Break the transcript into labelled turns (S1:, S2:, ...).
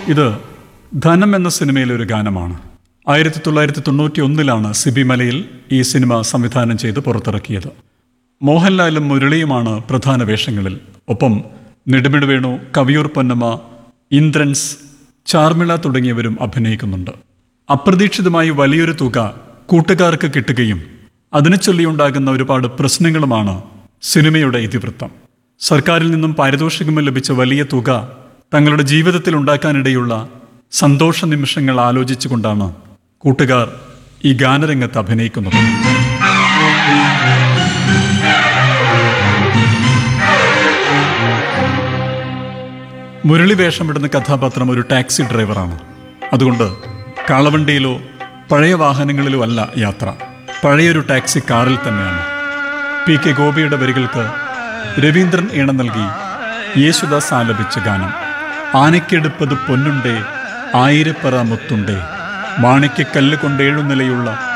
S1: ഇത് ധനം എന്ന സിനിമയിലെ ഒരു ഗാനമാണ് ആയിരത്തി തൊള്ളായിരത്തി തൊണ്ണൂറ്റി ഒന്നിലാണ് സിബി മലയിൽ ഈ സിനിമ സംവിധാനം ചെയ്ത് പുറത്തിറക്കിയത് മോഹൻലാലും മുരളിയുമാണ് പ്രധാന വേഷങ്ങളിൽ ഒപ്പം നെടുമിട് വേണു കവിയൂർ പൊന്നമ്മ ഇന്ദ്രൻസ് ചാർമിള തുടങ്ങിയവരും അഭിനയിക്കുന്നുണ്ട് അപ്രതീക്ഷിതമായി വലിയൊരു തുക കൂട്ടുകാർക്ക് കിട്ടുകയും അതിനെ ചൊല്ലിയുണ്ടാകുന്ന ഒരുപാട് പ്രശ്നങ്ങളുമാണ് സിനിമയുടെ ഇതിവൃത്തം സർക്കാരിൽ നിന്നും പാരിതോഷികം ലഭിച്ച വലിയ തുക തങ്ങളുടെ ജീവിതത്തിൽ ഉണ്ടാക്കാനിടയുള്ള സന്തോഷ നിമിഷങ്ങൾ ആലോചിച്ചുകൊണ്ടാണ് കൂട്ടുകാർ ഈ ഗാനരംഗത്ത് അഭിനയിക്കുന്നത് മുരളി വേഷമിടുന്ന കഥാപാത്രം ഒരു ടാക്സി ഡ്രൈവറാണ് അതുകൊണ്ട് കാളവണ്ടിയിലോ പഴയ വാഹനങ്ങളിലോ അല്ല യാത്ര പഴയൊരു ടാക്സി കാറിൽ തന്നെയാണ് പി കെ ഗോപിയുടെ വരികൾക്ക് രവീന്ദ്രൻ ഈണം നൽകി യേശുദാസ് ആലപിച്ച ഗാനം ആനയ്ക്കെടുപ്പത് പൊന്നുണ്ടേ ആയിരപ്പറ മുത്തുണ്ടേ മാണിക്യക്കല്ല് കൊണ്ടെഴുനിലയുള്ള